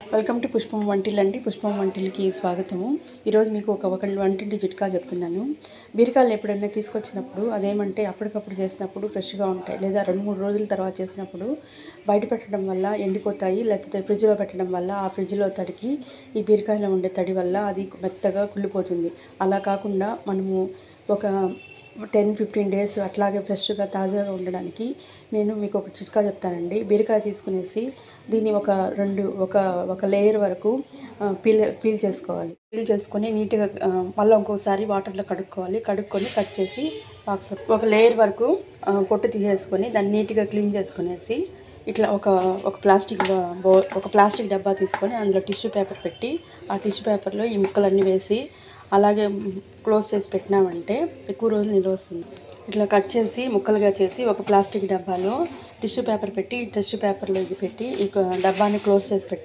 welcome to పుష్పం until అండి పుష్పం వంటిల్కి స్వాగతము ఈరోజు మీకు ఒక ఒక వంటింటి చిట్కా చెప్తున్నాను బీరకాయలు ఎప్పుడైనా తీసుకొచ్చినప్పుడు అదేమంటే అప్పటికప్పుడు చేసినప్పుడు ఫ్రెష్గా ఉంటాయి లేదా రెండు మూడు రోజుల తర్వాత చేసినప్పుడు బయట పెట్టడం వల్ల ఎండిపోతాయి లేకపోతే ఫ్రిడ్జ్లో పెట్టడం వల్ల ఆ ఫ్రిడ్జ్లో తడికి ఈ బీరకాయలో ఉండే తడి వల్ల అది మెత్తగా కుళ్ళిపోతుంది అలా కాకుండా మనము ఒక టెన్ ఫిఫ్టీన్ డేస్ అట్లాగే ఫ్రెష్గా తాజాగా ఉండడానికి నేను మీకు ఒక చిట్కా చెప్తానండి బీరకాయ తీసుకునేసి దీన్ని ఒక రెండు ఒక ఒక లేయర్ వరకు ఆ, పీల్ పీల్ చేసుకోవాలి పీల్ చేసుకొని నీట్గా ఆ, మళ్ళీ ఇంకోసారి వాటర్లో కడుక్కోవాలి కడుక్కొని కట్ చేసి బాక్స్లో ఒక లేయర్ వరకు ఆ, పొట్టు తీసేసుకొని దాన్ని నీట్గా క్లీన్ చేసుకునేసి ఇట్లా ఒక ఒక ప్లాస్టిక్ బా- బో ఒక ప్లాస్టిక్ డబ్బా తీసుకొని అందులో టిష్యూ పేపర్ పెట్టి ఆ టిష్యూ పేపర్లో ఈ ముక్కలన్నీ వేసి అలాగే క్లోజ్ చేసి పెట్టినామంటే ఎక్కువ రోజులు నిల్వ వస్తుంది ఇట్లా కట్ చేసి ముక్కలుగా చేసి ఒక ప్లాస్టిక్ డబ్బాలో టిష్యూ పేపర్ పెట్టి టిష్యూ పేపర్లో ఇది పెట్టి ఈ డబ్బాని క్లోజ్ చేసి పెట్టాలి